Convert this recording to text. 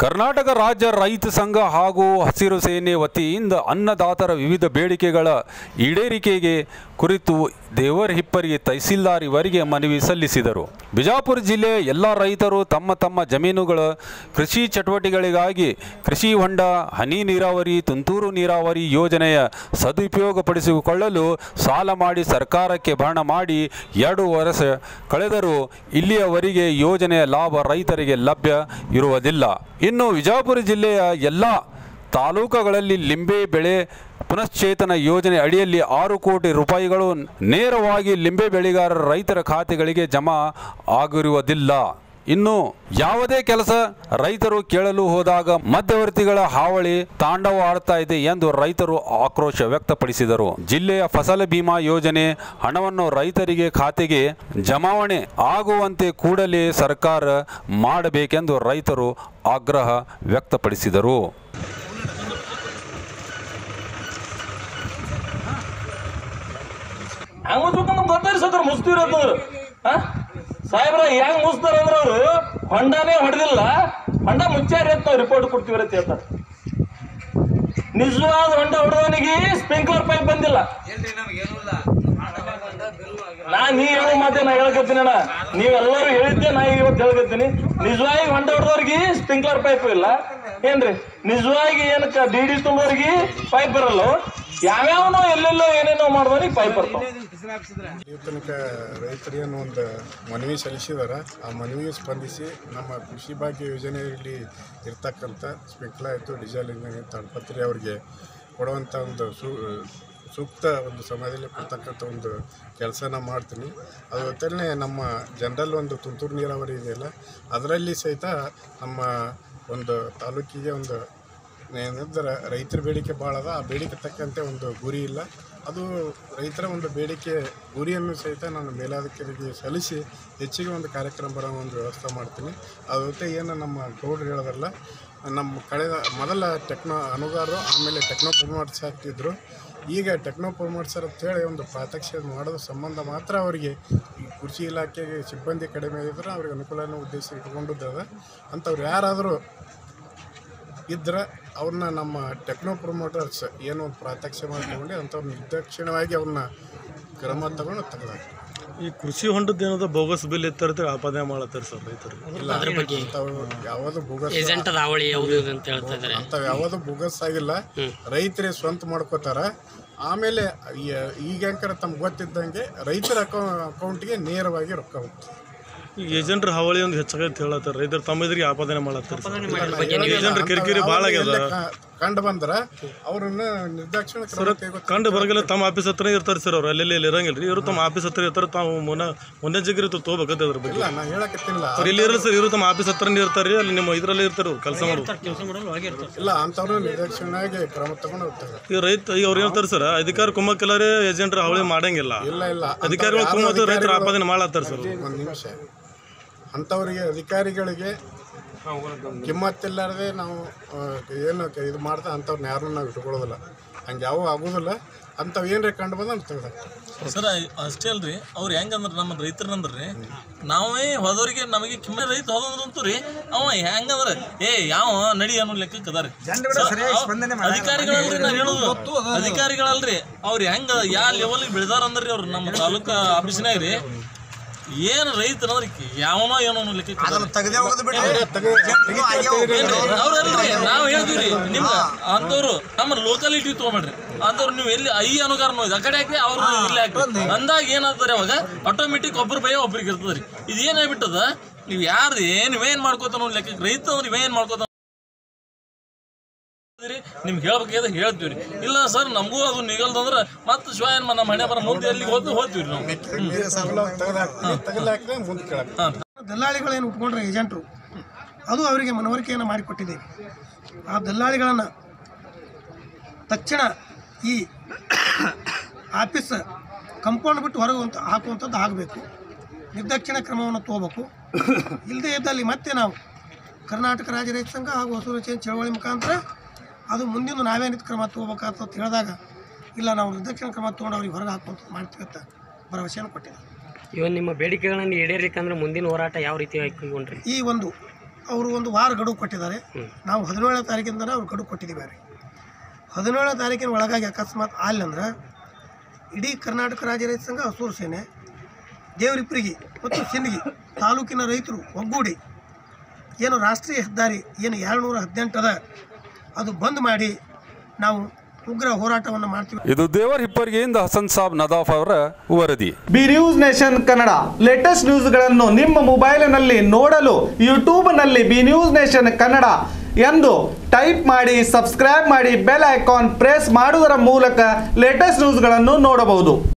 ಕರ್ನಾಟಕ ರಾಜ್ಯ ರೈತ ಸಂಘ ಹಾಗೂ ಹಸಿರು ಸೇನೆ ವತಿಯಿಂದ ಅನ್ನದಾತರ ವಿವಿಧ ಬೇಡಿಕೆಗಳ ಈಡೇರಿಕೆಗೆ ಕುರಿತು ದೇವರ ಹಿಪ್ಪರಿಗೆ ತಹಸೀಲ್ದಾರ್ ಇವರಿಗೆ ಮನವಿ ಸಲ್ಲಿಸಿದರು ಬಿಜಾಪುರ ಜಿಲ್ಲೆಯ ಎಲ್ಲ ರೈತರು ತಮ್ಮ ತಮ್ಮ ಜಮೀನುಗಳ ಕೃಷಿ ಚಟುವಟಿಕೆಗಳಿಗಾಗಿ ಕೃಷಿ ಹೊಂಡ ಹನಿ ನೀರಾವರಿ ತುಂತುರು ನೀರಾವರಿ ಯೋಜನೆಯ ಸದುಪಯೋಗಪಡಿಸಿಕೊಳ್ಳಲು ಸಾಲ ಮಾಡಿ ಸರ್ಕಾರಕ್ಕೆ ಭರಣ ಮಾಡಿ ಎರಡು ವರ್ಷ ಕಳೆದರೂ ಇಲ್ಲಿಯವರೆಗೆ ಯೋಜನೆಯ ಲಾಭ ರೈತರಿಗೆ ಲಭ್ಯ ಇರುವುದಿಲ್ಲ ಇನ್ನು ವಿಜಯಪುರ ಜಿಲ್ಲೆಯ ಎಲ್ಲ ತಾಲೂಕುಗಳಲ್ಲಿ ಲಿಂಬೆ ಬೆಳೆ ಪುನಶ್ಚೇತನ ಯೋಜನೆ ಅಡಿಯಲ್ಲಿ ಆರು ಕೋಟಿ ರೂಪಾಯಿಗಳು ನೇರವಾಗಿ ಲಿಂಬೆ ಬೆಳೆಗಾರರ ರೈತರ ಖಾತೆಗಳಿಗೆ ಜಮಾ ಆಗಿರುವುದಿಲ್ಲ ಇನ್ನು ಯಾವುದೇ ಕೆಲಸ ರೈತರು ಕೇಳಲು ಹೋದಾಗ ಮಧ್ಯವರ್ತಿಗಳ ಹಾವಳಿ ತಾಂಡವವಾಡ್ತಾ ಇದೆ ಎಂದು ರೈತರು ಆಕ್ರೋಶ ವ್ಯಕ್ತಪಡಿಸಿದರು ಜಿಲ್ಲೆಯ ಫಸಲ ಬಿಮಾ ಯೋಜನೆ ಹಣವನ್ನು ರೈತರಿಗೆ ಖಾತೆಗೆ ಜಮಾವಣೆ ಆಗುವಂತೆ ಕೂಡಲೇ ಸರ್ಕಾರ ಮಾಡಬೇಕೆಂದು ರೈತರು ಆಗ್ರಹ ವ್ಯಕ್ತಪಡಿಸಿದರು ಹಂಗ ಮುಚ್ಬೇಕಂತ ಗೊತ್ತಾರಿ ಸತ್ರ ಮುಸ್ತಿರೋದು ಸಾಹೇಬ್ರ ಹೆಂಗ್ ಮುಸ್ತಾರ ಅಂದ್ರ ಅವ್ರು ಹೊಂಡಾನೇ ಹೊಡೆದಿಲ್ಲ ಹೊಂಡ ಮುಚ್ಚಾರಿ ಅಂತ ರಿಪೋರ್ಟ್ ಕೊಡ್ತೀವಿ ಅಂತ ಹೇಳ್ತಾರೆ ನಿಜವಾದ ಹೊಂಡ ಹೊಡೆದವನಿಗೆ ಸ್ಪ್ರಿಂಕ್ಲರ್ ಪೈಪ್ ಬಂದಿಲ್ಲ ನಾ ನೀ ಹೇಳೋ ಮಾತೆ ನಾ ಹೇಳ್ಕತ್ತೀನಿ ಅಣ್ಣ ನೀವೆಲ್ಲರೂ ಹೇಳಿದ್ದೆ ನಾ ಇವತ್ತು ಹೇಳ್ಕತ್ತೀನಿ ನಿಜವಾಗಿ ಹೊಂಡ ಹೊಡೆದವ್ರಿಗೆ ಸ್ಪ್ರಿಂಕ್ಲರ್ ಪೈಪ್ ಇಲ್ಲ ಏನ್ರಿ ನಿಜವಾಗಿ ಏನಕ್ಕ ಡಿ ಡಿ ತುಂಬೋರಿಗೆ ಪೈಪ್ ಬರಲ್ಲ ಯಾವ್ಯಾವನೋ ಎಲ್ಲೆಲ್ಲೋ ಏನೇನೋ ಮಾಡಿದವನಿಗೆ ಪೈಪ್ ಬರ್ತಾವ ಈ ತನಕ ರೈತರೇನು ಒಂದು ಮನವಿ ಸಲ್ಲಿಸಿದಾರ ಆ ಮನವಿಗೆ ಸ್ಪಂದಿಸಿ ನಮ್ಮ ಕೃಷಿ ಭಾಗ್ಯ ಯೋಜನೆಯಲ್ಲಿ ಇರ್ತಕ್ಕಂಥ ಸ್ಪ್ರಿಂಕ್ಲರ್ ಆಯಿತು ಡೀಸೆಲ್ ಇಂಜಿನ್ ತಾಡ್ಪತ್ರಿ ಅವರಿಗೆ ಕೊಡುವಂಥ ಒಂದು ಸೂ ಸೂಕ್ತ ಒಂದು ಸಮಯದಲ್ಲಿ ಕೊಡ್ತಕ್ಕಂಥ ಒಂದು ಕೆಲಸನ ಮಾಡ್ತೀನಿ ಅದ್ರ ಜೊತೆಲೇ ನಮ್ಮ ಜನರಲ್ ಒಂದು ತುಂತುರು ನೀರಾವರಿ ಇದೆಯಲ್ಲ ಅದರಲ್ಲಿ ಸಹಿತ ನಮ್ಮ ಒಂದು ತಾಲೂಕಿಗೆ ಒಂದು ಏನಂದ್ರೆ ರೈತರ ಬೇಡಿಕೆ ಭಾಳ ಅದ ಆ ಬೇಡಿಕೆ ತಕ್ಕಂತೆ ಒಂದು ಗುರಿ ಇಲ್ಲ ಅದು ರೈತರ ಒಂದು ಬೇಡಿಕೆ ಗುರಿಯನ್ನು ಸಹಿತ ನಾನು ಮೇಲಾಧಿಕಾರಿಗೆ ಸಲ್ಲಿಸಿ ಹೆಚ್ಚಿಗೆ ಒಂದು ಕಾರ್ಯಕ್ರಮ ಬರೋ ಒಂದು ವ್ಯವಸ್ಥೆ ಮಾಡ್ತೀನಿ ಅದ್ರ ಜೊತೆ ಏನು ನಮ್ಮ ಗೌಡ್ರು ಹೇಳೋದಲ್ಲ ನಮ್ಮ ಕಳೆದ ಮೊದಲ ಟೆಕ್ನೋ ಅನುಗಾರರು ಆಮೇಲೆ ಟೆಕ್ನೋ ಪ್ರಮೋಟ್ಸ್ ಆಗ್ತಿದ್ರು ಈಗ ಟೆಕ್ನೋ ಪ್ರಮೋಟ್ಸರ್ ಅಂತೇಳಿ ಒಂದು ಪ್ರಾತ್ಯಕ್ಷಿಕೆ ಮಾಡೋದ್ರ ಸಂಬಂಧ ಮಾತ್ರ ಅವರಿಗೆ ಈ ಕೃಷಿ ಇಲಾಖೆಗೆ ಸಿಬ್ಬಂದಿ ಕಡಿಮೆ ಇದ್ರೆ ಅವ್ರಿಗೆ ಅನುಕೂಲನ ಉದ್ದೇಶ ಇಟ್ಕೊಂಡಿದ್ದದ ಅಂಥವ್ರು ಯಾರಾದರೂ ಇದ್ರೆ ಅವ್ರನ್ನ ನಮ್ಮ ಟೆಕ್ನೋ ಪ್ರಮೋಟರ್ಸ್ ಏನು ಒಂದು ಪ್ರಾತ್ಯಕ್ಷ ಮಾಡ್ಕೊಂಡು ಅಂಥವ್ರು ನಿರ್ದಾಕ್ಷಿಣ್ಯವಾಗಿ ಅವ್ರನ್ನ ಕ್ರಮ ತಗೊಂಡು ತೆಗೆದಾಕ್ತಾರೆ ಈ ಕೃಷಿ ಹೊಂಡದ ಏನದ ಬೋಗಸ್ ಬಿಲ್ ಇರ್ತಾರೆ ಆಪಾದನೆ ಮಾಡತ್ತಾರೆ ಸರ್ ರೈತರು ಇಲ್ಲ ಅಂಥವು ಯಾವುದು ಬೋಗಸ್ ಏಜೆಂಟದ ಹಾವಳಿ ಯಾವುದು ಇದು ಅಂತ ಹೇಳ್ತಾ ಇದ್ದಾರೆ ಅಂಥವು ಯಾವುದು ಬೋಗಸ್ ಆಗಿಲ್ಲ ರೈತರೇ ಸ್ವಂತ ಮಾಡ್ಕೋತಾರ ಆಮೇಲೆ ಈ- ಈಗ ಅಂಕರ ತಮ್ಗೆ ಗೊತ್ತಿದ್ದಂಗೆ ರೈತರ ಅಕೌ ಅಕೌಂಟ್ಗೆ ನೇರವಾಗಿ ರೊಕ್ಕ ಹೋಗ್ತದೆ ಈ ಏಜೆಂಟ್ರ ಹಾವಳಿ ಒಂದು ಹೆಚ್ಚಾಗೈತೆ ಹೇಳತ್ತಾರ ರೈತರು ತಮ್ಮ ಎದುರಿಗೆ ಆಪಾದನೆ ಮಾಡತ್ತಾರೆ ಏಜೆಂಟ್ರ ಕಿರಿಕಿರಿ ಭಾಳ ಆಗ್ಯದ ಕಂಡು ಬಂದ್ರ ಅವ್ರನ್ನ ನಿರ್ದಾಕ್ಷಿಣ್ಯ ಕ್ರಮ ಕೈಗೊಳ್ತಾರೆ. ಕಂಡು ಬರಗಿಲ್ಲ ತಮ್ಮ ಆಫೀಸ್ ಹತ್ರ ಇರ್ತಾರೆ ಸರ್ ಅವ್ರು ಅಲ್ಲೆಲ್ಲಿ ಇಲ್ಲಿ ಇರಂಗಿಲ್ಲ ರೀ ಇವರು ತಮ್ಮ ಆಫೀಸ್ ಹತ್ರ ಇರ್ತಾರೆ ತಾವು ಮುನ್ನ ಮುಂದೆ ಜಿಗ್ರಿ ತಗೋಬೇಕಂತ ಅದ್ರ ಬಗ್ಗೆ ಇಲ್ಲ ನಾ ಹೇಳಕತ್ತಿಲ್ಲ ಅವ್ರು ಇಲ್ಲಿ ಇರಲ್ಲ ಸರ್ ಇವರು ತಮ್ಮ ಆಫೀಸ್ ಹತ್ರನೇ ಇರ್ತಾರೆ ಅಲ್ಲಿ ನಿಮ್ಮ ಇದ್ರಲ್ಲೇ ಇರ್ತಾರೆ ಅವ್ರು ಕೆಲಸ ಮಾಡೋದು ಕೆಲಸ ಮಾಡಲು ಒಳಗೆ ಇರ್ತಾರೆ ಇಲ್ಲ ಅಂಥವ್ರು ನಿರ್ದಾಕ್ಷಿಣ್ಯವಾಗಿ ಕ್ರಮ ತಗೊಂಡು ಹೋಗ್ತಾರೆ ಈ ರೈತ ಈಗ ಅವ್ರು ಹೇಳ್ತಾರೆ ಸರ್ ಅಧಿಕಾರ ಕುಮ್ಮಕ್ಕೆಲ್ಲರೇ ಏಜೆಂಟ್ರ ಹಾವಳಿ ಮಾಡಂಗಿಲ್ಲ ಇಲ್ಲ ಇಲ್ಲ ಅಧಿಕಾರಿಗಳು ಅಂಥವ್ರು ಕುಮ್ಮತ್ತು ಯಾರು ರೈತರ ಅಧಿಕಾರಿಗಳು- ಆಪಾದನೆ ಮಾಡತ್ತಾರೆ ಸರ್ ಒಂದು ನಿಮಿಷ ಅಂಥವರಿಗೆ ಅಧಿಕಾರಿಗಳಿಗೆ ಕಿಮ್ಮತ್ತಿಲ್ಲಾರದೆ ನಾವು ಆ, ಏನು ಕ- ಇದು ಮಾಡ್ತಾ ಅಂಥವ್ರನ್ನ ಯಾರನ್ನೂ ನಾವು ಇಟ್ಕೊಳ್ಳೋದಿಲ್ಲ ಹಂಗೆ ಯಾವ ಆಗೋದಿಲ್ಲ ಅಂಥವು ಏನ್ರಿ ಕಂಡು ಬಂದ ತೆಗೆದಾಕ್ತಾರೆ ಸರ್ ಅಷ್ಟೇ ಅಲ್ರಿ ಅವ್ರು ಹೆಂಗಂದ್ರೆ ನಮ್ಮ ರೈತರನ್ನಂದ್ರಿ ನಾವೇ ಹೋದವ್ರಿಗೆ ನಮಗೆ ಕಿಮ್ಮೆ ರೈತ ಹೋದಂತೂ ರೀ ಅವ ಹೆಂಗಂದ್ರೆ ಏ ಯಾವ ನಡಿ ಅನ್ನೋ ಲೆಕ್ಕಕ್ಕೆ ಅದಾರಿ ಅಧಿಕಾರಿಗಳಲ್ರಿ ನಾನು ಹೇಳೋದು ಅಧಿಕಾರಿಗಳಲ್ರಿ ಅವ್ರು ಹೆಂಗ ಯಾ ಲೆವೆಲ್ಗೆ ಬೆಳೆದಾರ ಅಂದ್ರಿ ಅವ್ರು ನಮ್ಮ ತಾಲೂಕಾ ಆಫೀಸ್ನಾಗ ರೀ ಏನು ರೈತರಂದ್ರೆ ಯಾವನೋ ಏನೋ ಅನ್ನೋ ಲೆಕ್ಕಕ್ಕೆ ಅದಾರಿ. ಅವ್ರಲ್ರಿ ನಾವು ಹೇಳ್ತೀವ್ರಿ ನಿಮ್ಗೆ ಅಂಥವ್ರು ನಮ್ಮ ಲೋಕಾಲಿಟಿ ತೊಗೊಬೇಡ್ರಿ ಅಂಥವ್ರು ನೀವು ಎಲ್ಲಿ ಐ ಅನುಗಾರ ನೋಡಿ ಆ ಕಡೆ ಹಾಕಿ ಅವ್ರು ಇಲ್ಲಿ ಹಾಕಿ ಅಂದಾಗ ಏನಾಗ್ತಾರೆ ಅವಾಗ ಆಟೋಮೆಟಿಕ್ ಒಬ್ರ ಭಯ ಒಬ್ರಿಗೆ ಇರ್ತದ್ರಿ ಇದು ಏನಾಗ್ಬಿಟ್ಟದ ನೀವು ಯಾರು ನೀವೇನ್ ಮಾಡ್ಕೋತಾನ ಅನ್ನೋ ಲೆಕ್ಕಕ್ಕೆ ರೈತ ಅಂದ್ರೆ ನೀವೇನ್ ಮಾಡ್ಕೋತಾನ ನಿಮ್ಗೆ ಹೇಳ್ಬೇಕಾದ್ರೆ ಹೇಳ್ತೀವ್ರಿ ಇಲ್ಲ ಸರ್ ನಮಗೂ ಅದು ನಿಗಲ್ದಂದ್ರೆ ಮತ್ತೆ ಶಿವಾಯನ್ ನಮ್ಮ ಹಣೆ ಬರ ಮುಂದೆ ಎಲ್ಲಿಗೆ ಹೋದ್ ಹೋಗ್ತೀವ್ರಿ ನಾವು ಬೇರೆ ಸವಾಲು ತೆಗೆದಾಕ್ತೀವಿ ತೆಗೆದಾಕಿದ್ರೆ ಮುಂದೆ ಕೇಳಕ್ಕೆ ಹಾಂ ದಲ್ಲಾಳಿಗಳೇನು ಉಟ್ಕೊಂಡ್ರೆ ಏಜೆಂಟ್ರು ಅದು ಅವರಿಗೆ ಮನವರಿಕೆಯನ್ನು ಮಾಡಿಕೊಟ್ಟಿದ್ದೇವೆ ಆ ದಲ್ಲಾಳಿಗಳನ್ನು ತಕ್ಷಣ ಈ ಆಫೀಸ್ ಕಂಪೌಂಡ್ ಬಿಟ್ಟು ಹೊರಗೆ ಅಂತ ಹಾಕುವಂಥದ್ದು ಆಗಬೇಕು ನಿರ್ದಾಕ್ಷಿಣ ಕ್ರಮವನ್ನು ತಗೋಬೇಕು ಇಲ್ಲದೇ ಇದ್ದಲ್ಲಿ ಮತ್ತೆ ನಾವು ಕರ್ನಾಟಕ ರಾಜ್ಯ ರೈತ ಸಂಘ ಹಾಗೂ ಹಸಿರು ಚೇನ್ ಚಳವಳಿ ಮುಖಾಂತರ ಅದು ಮುಂದಿನ ನಾವೇನಿತ್ತು ಕ್ರಮ ತಗೋಬೇಕಂತ ಹೇಳಿದಾಗ ಇಲ್ಲ ನಾವು ನಿರ್ದಾಕ್ಷಿಣ ಕ್ರಮ ತೊಗೊಂಡು ಅವ್ರಿಗೆ ಹೊರಗೆ ಹಾಕುವಂಥದ್ದು ಮಾಡ್ತೀವಿ ಅಂತ ಭರವಸೆಯನ್ನು ಕೊಟ್ಟಿದ್ದಾರೆ ಇವನ್ ನಿಮ್ಮ ಬೇಡಿಕೆಗಳನ್ನು ಈಡೇರ್ಲಿಕ್ಕಂದ್ರೆ ಮುಂದಿನ ಹೋರಾಟ ಯಾವ ರೀತಿ ಕೈಗೊಂಡ್ರಿ ಈ ಒಂದು ಅವರು ಒಂದು ವಾರ ಗಡುವು ಕೊಟ್ಟಿದ್ದಾರೆ ನಾವು ಹದಿನೇಳನೇ ತಾರೀಕಿಂದ ಅವ್ರು ಗಡುವು ಕೊಟ್ಟಿದ್ದೀವಿ ಅವ್ರಿಗೆ ಹದಿನೇಳನೇ ತಾರೀಕಿನ ಒಳಗಾಗಿ ಅಕಸ್ಮಾತ್ ಆಲ್ಲಂದ್ರೆ ಇಡೀ ಕರ್ನಾಟಕ ರಾಜ್ಯ ರೈತ ಸಂಘ ಹಸೂರು ಸೇನೆ ದೇವರಿಪ್ಪರಿಗೆ ಮತ್ತು ಸಿಂದಗಿ ತಾಲೂಕಿನ ರೈತರು ಒಗ್ಗೂಡಿ ಏನು ರಾಷ್ಟ್ರೀಯ ಹೆದ್ದಾರಿ ಏನು ಏಳ್ನೂರ ಹದಿನೆಂಟು ಅದ ಅದು ಬಂದ್ ಮಾಡಿ ನಾವು ಉಗ್ರ ಹೋರಾಟವನ್ನು ಮಾಡ್ತೀವಿ ಇದು ದೇವರ್ ಹಿಪ್ಪರಿಗೆಯಿಂದ ಹಸನ್ ಸಾಬ್ ನದಾಫ್ ಅವರ ವರದಿ B news nation Kannada latest ನ್ಯೂಸ್ಗಳನ್ನು ನಿಮ್ಮ ಮೊಬೈಲಿನಲ್ಲಿ ನೋಡಲು ಯೂಟ್ಯೂಬ್ನಲ್ಲಿ ಬಿ ನ್ಯೂಸ್ ನೇಷನ್ ಕನ್ನಡ ಎಂದು ಟೈಪ್ ಮಾಡಿ ಸಬ್ಸ್ಕ್ರೈಬ್ ಮಾಡಿ ಬೆಲ್ ಐಕಾನ್ ಪ್ರೆಸ್ ಮಾಡುವುದರ ಮೂಲಕ ಲೇಟೆಸ್ಟ್ ನ್ಯೂಸ್ಗಳನ್ನು ನೋಡಬಹುದು